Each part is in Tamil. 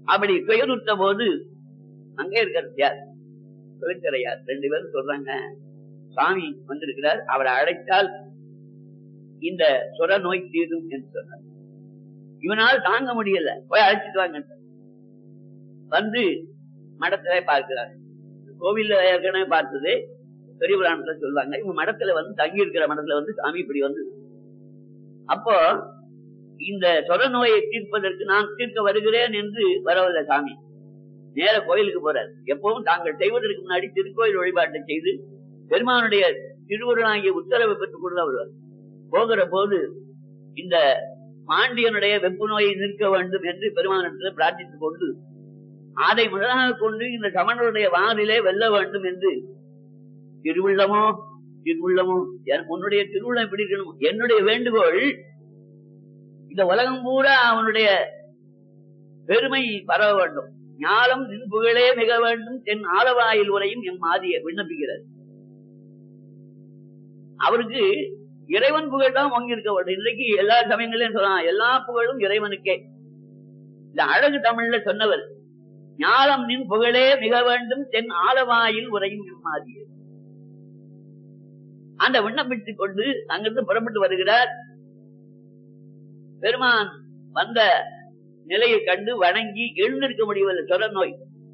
அப்படி துயருற்ற போது அங்கே இருக்கிறது யார் சிவச்சரையார் ரெண்டு பேரும் சொல்றாங்க சாமி வந்திருக்கிறார் அவரை அழைத்தால் இந்த சுர நோய் தீரும் என்று சொன்னார் இவனால் தாங்க முடியல போய் அழைச்சிட்டு வாங்க வந்து மடத்திலே பார்க்கிறார் கோவில்ல ஏற்கனவே பார்த்தது பெரிய புராணத்துல சொல்லுவாங்க இவங்க மடத்துல வந்து தங்கி இருக்கிற மடத்துல வந்து சாமி இப்படி வந்து அப்போ இந்த சொர நோயை தீர்ப்பதற்கு நான் தீர்க்க வருகிறேன் என்று வரவில்லை சாமி நேர கோயிலுக்கு போறார் எப்பவும் தாங்கள் செய்வதற்கு முன்னாடி திருக்கோயில் வழிபாட்டை செய்து பெருமானுடைய திருவுருளாகிய உத்தரவை பெற்றுக் கொண்டு வருவார் போகிற போது இந்த பாண்டியனுடைய வெப்பு நோயை நிற்க வேண்டும் என்று பெருமானத்தில் பிரார்த்தித்துக் கொண்டு அதை முதலாக கொண்டு இந்த சமணருடைய வானிலே வெல்ல வேண்டும் என்று திருவுள்ளமோ திருவுள்ளமோ என் உன்னுடைய திருவுள்ளம் எப்படி இருக்கணும் என்னுடைய வேண்டுகோள் இந்த உலகம் பூரா அவனுடைய பெருமை பரவ வேண்டும் ஞானம் நின் புகழே மிக வேண்டும் தென் ஆலவாயில் உரையும் எம் மாதிய விண்ணப்பிக்கிறார் அவருக்கு இறைவன் புகழ் தான் வாங்கி இருக்க வேண்டும் இன்றைக்கு எல்லா சமயங்களையும் சொல்லலாம் எல்லா புகழும் இறைவனுக்கே இந்த அழகு தமிழ்ல சொன்னவர் ஞானம் நின் புகழே மிக வேண்டும் தென் ஆலவாயில் உரையும் எம் மாதிய அந்த விண்ணப்பித்துக் கொண்டு அங்கிருந்து புறப்பட்டு வருகிறார் பெருமான் வந்த நிலையை கண்டு வணங்கி எழுந்திருக்க முடியவில்லை சொர நோய்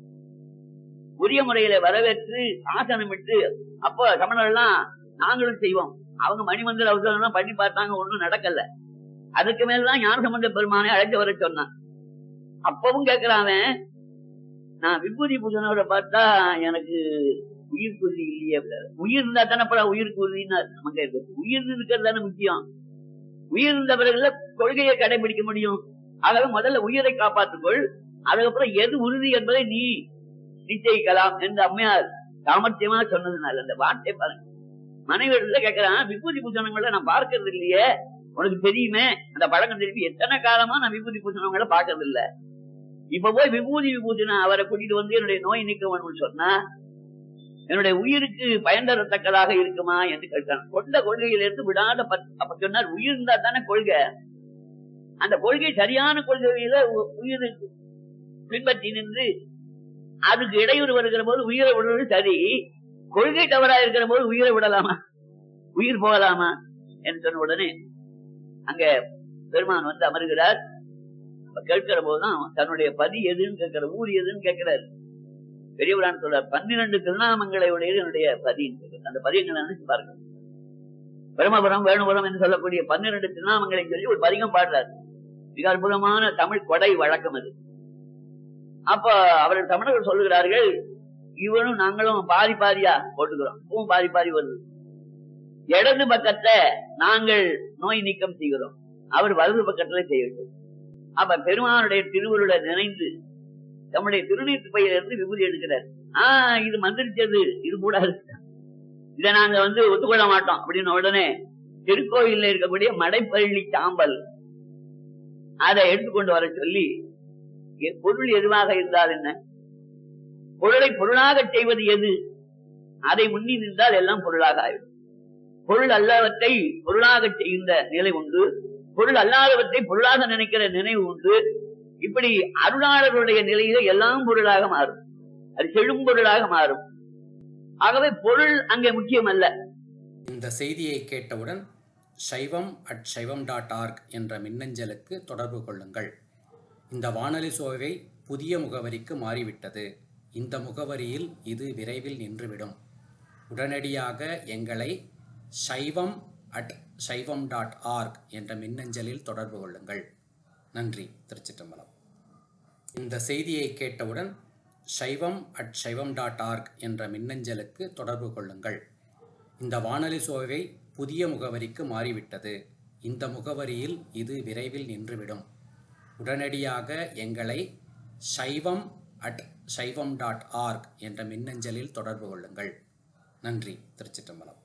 உரிய முறையில வரவேற்று ஆசனமிட்டு அப்போ சமணர்லாம் நாங்களும் செய்வோம் அவங்க மணிமந்திர அவசரம் பண்ணி பார்த்தாங்க ஒண்ணும் நடக்கல அதுக்கு மேலதான் ஞான சம்பந்த பெருமானை அழைத்து வர சொன்னான் அப்பவும் கேட்கிறான் நான் விபூதி பூஜனோட பார்த்தா எனக்கு உயிர் குருதி இல்லையே உயிர் இருந்தா தானே பரவ உயிர் குருதின்னு நமக்கு இருக்கு உயிர் இருக்கிறது தானே முக்கியம் உயிர் இருந்த பிறகுல கொள்கையை கடைபிடிக்க முடியும் ஆகவே முதல்ல உயிரை காப்பாற்றுக்கொள் அதுக்கப்புறம் எது உறுதி என்பதை நீ நிச்சயிக்கலாம் என்று அம்மையார் சாமர்த்தியமா சொன்னதுனால அந்த வார்த்தை பாருங்க மனைவி கேட்கிறான் விபூதி பூஜனங்களை நான் பார்க்கறது இல்லையே உனக்கு தெரியுமே அந்த பழக்கம் திருப்பி எத்தனை காலமா நான் விபூதி பூஜனங்களை பார்க்கறது இல்ல இப்ப போய் விபூதி விபூதினா அவரை கூட்டிட்டு வந்து என்னுடைய நோய் நீக்க வேணும்னு சொன்னா என்னுடைய உயிருக்கு பயன் தரத்தக்கதாக இருக்குமா என்று கேட்டான் கொண்ட கொள்கையிலிருந்து விடாத அப்ப சொன்னார் உயிர் இருந்தா தானே கொள்கை அந்த கொள்கை சரியான கொள்கையில உயிர் பின்பற்றி நின்று அதுக்கு இடையூறு வருகிற போது உயிரை விடுறது சரி கொள்கை தவறா இருக்கிற போது உயிரை விடலாமா உயிர் போகலாமா என்று சொன்ன உடனே அங்க பெருமான் வந்து அமர்கிறார் கேட்கிற போதுதான் தன்னுடைய பதி எதுன்னு கேட்கிற ஊர் எதுன்னு கேட்கிறாரு பெரியவரான் சொல்ற பன்னிரண்டு திருநாமங்களை உடையது என்னுடைய பதின்னு அந்த பதியங்களை நினைச்சு பாருங்க பிரமபுரம் வேணுபுரம் என்று சொல்லக்கூடிய பன்னிரண்டு திருநாமங்களை சொல்லி ஒரு பதிகம் பாடுறாரு மிக அற்புதமான தமிழ் கொடை வழக்கம் அது அப்ப அவர்கள் தமிழர்கள் சொல்லுகிறார்கள் இவனும் நாங்களும் பாதி பாதியா போட்டுக்கிறோம் இப்பவும் பாதி பாதி வருது இடது பக்கத்தை நாங்கள் நோய் நீக்கம் செய்கிறோம் அவர் வலது பக்கத்துல செய்யட்டும் அப்ப பெருமானுடைய திருவுருளை நினைந்து நம்முடைய திருநீட்டு பையிலிருந்து விபூதி எடுக்கிறார் ஆஹ் இது மந்திரிச்சது இது கூடாது இதை நாங்க வந்து ஒத்துக்கொள்ள மாட்டோம் அப்படின்னு உடனே திருக்கோயில்ல இருக்கக்கூடிய மடைப்பள்ளி சாம்பல் அதை எடுத்துக்கொண்டு வர சொல்லி பொருள் எதுவாக இருந்தால் என்ன பொருளை பொருளாக செய்வது எது அதை முன்னி நின்றால் எல்லாம் பொருளாக ஆயிடும் பொருள் அல்லாதவற்றை பொருளாக செய்கின்ற நிலை உண்டு பொருள் அல்லாதவற்றை பொருளாக நினைக்கிற நினைவு உண்டு இப்படி அருளாளர்களுடைய நிலையில எல்லாம் பொருளாக மாறும் அது செழும் பொருளாக மாறும் ஆகவே பொருள் அங்கே முக்கியம் அல்ல இந்த செய்தியை கேட்டவுடன் சைவம் அட் சைவம் டாட் ஆர்க் என்ற மின்னஞ்சலுக்கு தொடர்பு கொள்ளுங்கள் இந்த வானொலி சோவை புதிய முகவரிக்கு மாறிவிட்டது இந்த முகவரியில் இது விரைவில் நின்றுவிடும் உடனடியாக எங்களை சைவம் அட் சைவம் டாட் ஆர்க் என்ற மின்னஞ்சலில் தொடர்பு கொள்ளுங்கள் நன்றி திருச்சிற்றம்பலம் இந்த செய்தியை கேட்டவுடன் சைவம் அட் சைவம் டாட் ஆர்க் என்ற மின்னஞ்சலுக்கு தொடர்பு கொள்ளுங்கள் இந்த வானொலி சோவை புதிய முகவரிக்கு மாறிவிட்டது இந்த முகவரியில் இது விரைவில் நின்றுவிடும் உடனடியாக எங்களை சைவம் அட் சைவம் டாட் ஆர்க் என்ற மின்னஞ்சலில் தொடர்பு கொள்ளுங்கள் நன்றி திருச்சிற்றம்பலம்